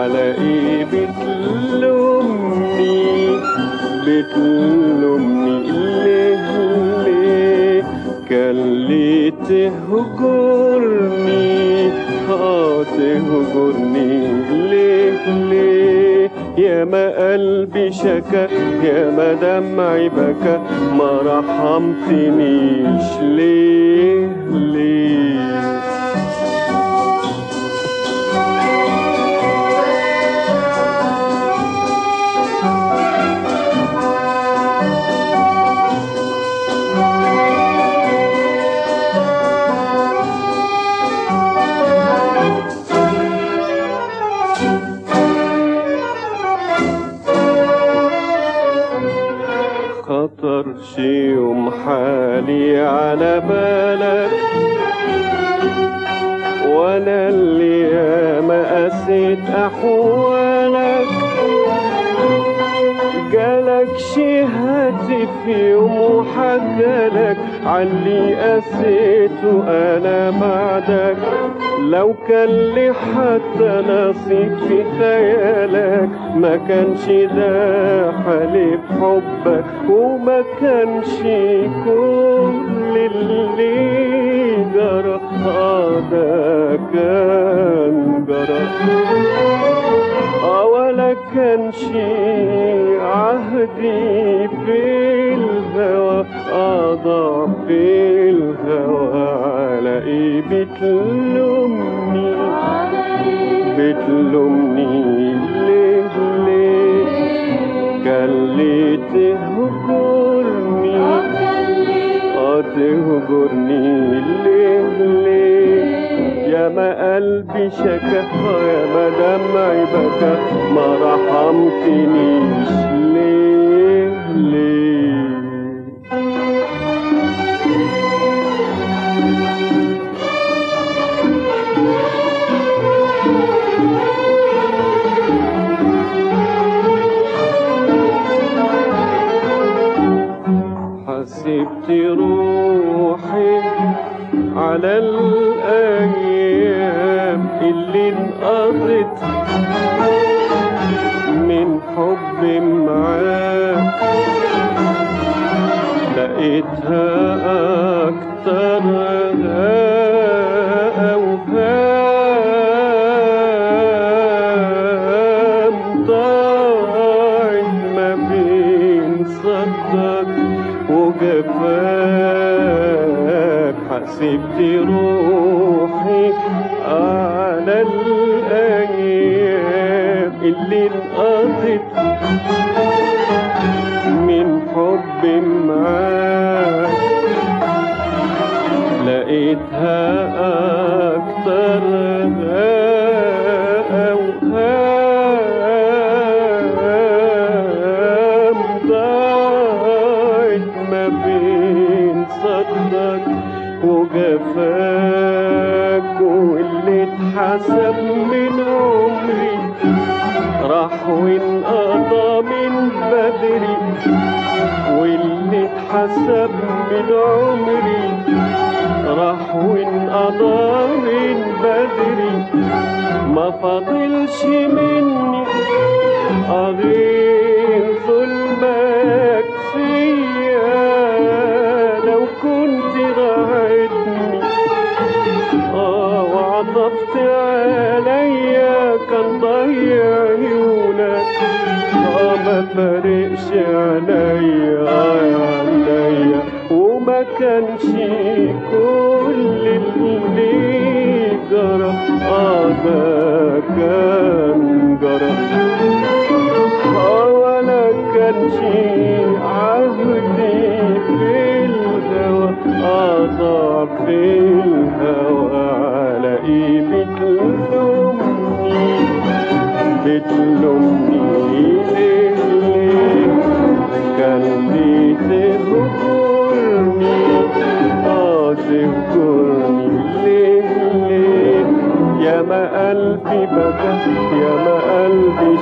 على ايه بتلومني بتلومني ليه ليه كان ليه تهجرني اه تهجرني ليه ليه يا ما قلبي شكا يا ما دمعي بكى ما رحمتنيش ليه ليه خطر شي يوم حالي على بالك وانا اللي ياما قسيت احوالك جالك شي هاتف يوم وحكالك عاللي قسيته انا بعدك لو كان لي حتى نصيب في خيالك ما كانش ده حالي بحبك وما كانش كل اللي جرى آه ده كان جرى آه ولا كانش عهدي في الهوى أضع في الهوى على إيه بتلومني بتلومني ليه ليه كان ليه تهجرني اه تهجرني ليه ليه يا ما قلبي شكا يا ما دمعي بكى ما رحمتنيش ليه ليه حسبت روحي على الأيام اللي انقضت من حب معاك لقيتها أكتر أوهام ضاعت ما بين صدك وجفاك حسبت روحي على الأيام اللي انقضت من حب معاك لقيتها أكتر أوهام ضاعت ما بين صدك وجفاك واللي اتحسب من عمري راح وانقضى من بدري واللي اتحسب من عمري راح وانقضى من بدري ما فاضلش مني غير ظلمك فيا لو كنت راعدني اه وعطفت عليا كان ضيع عيونك اه ما فارقش عليا آه عليا وما كانش كل اللي جرى اه ده كان جرى اه ولا كانش عهدي في الهوى اضع في الهوى على ايه بتلومني بتلومني ليه ليه كان ليه تهجرني اه تهجرني ليه ليه يا ما قلبي بكى يا ما قلبي